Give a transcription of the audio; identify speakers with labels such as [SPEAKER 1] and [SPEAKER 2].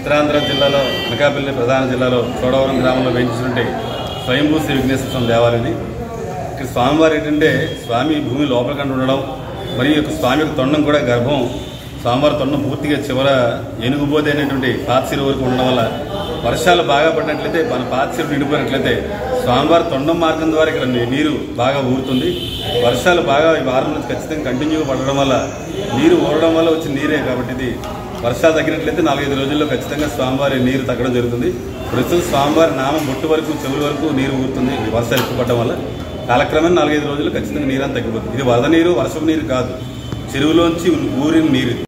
[SPEAKER 1] ఉత్తరాంధ్ర జిల్లాలో అనకాపల్లి ప్రధాన జిల్లాలో చోడవరం గ్రామంలో వేయించినట్టు స్వయంభూ శ్రీ విఘ్నేశ్వర స్వామి దేవాలయం ఇది ఇక్కడ స్వామివారు ఏంటంటే స్వామి భూమి లోపల కంటే ఉండడం మరియు ఈ యొక్క స్వామి యొక్క తొండం కూడా గర్భం స్వామివారి తొండం పూర్తిగా చివర ఎనుగుబోతే అనేటువంటి పాతశిరు వరకు ఉండడం వల్ల వర్షాలు బాగా పడినట్లయితే మన పాతశిరు నిండిపోయినట్లయితే స్వామివారి తొండం మార్గం ద్వారా ఇక్కడ నీ- నీరు బాగా ఊరుతుంది వర్షాలు బాగా ఈ వారం నుంచి ఖచ్చితంగా కంటిన్యూగా పడడం వల్ల నీరు ఊరడం వల్ల వచ్చిన నీరే కాబట్టి ఇది వర్షాలు తగ్గినట్లయితే నాలుగైదు రోజుల్లో ఖచ్చితంగా స్వామివారి నీరు తగ్గడం జరుగుతుంది ప్రస్తుతం స్వామివారి నామం బొట్టు వరకు చెవుల వరకు నీరు ఊరుతుంది ఈ వర్షాలు ఎక్కువ పడడం వల్ల కాలక్రమేణా నాలుగైదు రోజులు ఖచ్చితంగా నీరు అంతా తగ్గిపోతుంది ఇది వరద నీరు వర్షపు నీరు కాదు చెరువులోంచి ఊరిన నీరు ఇది.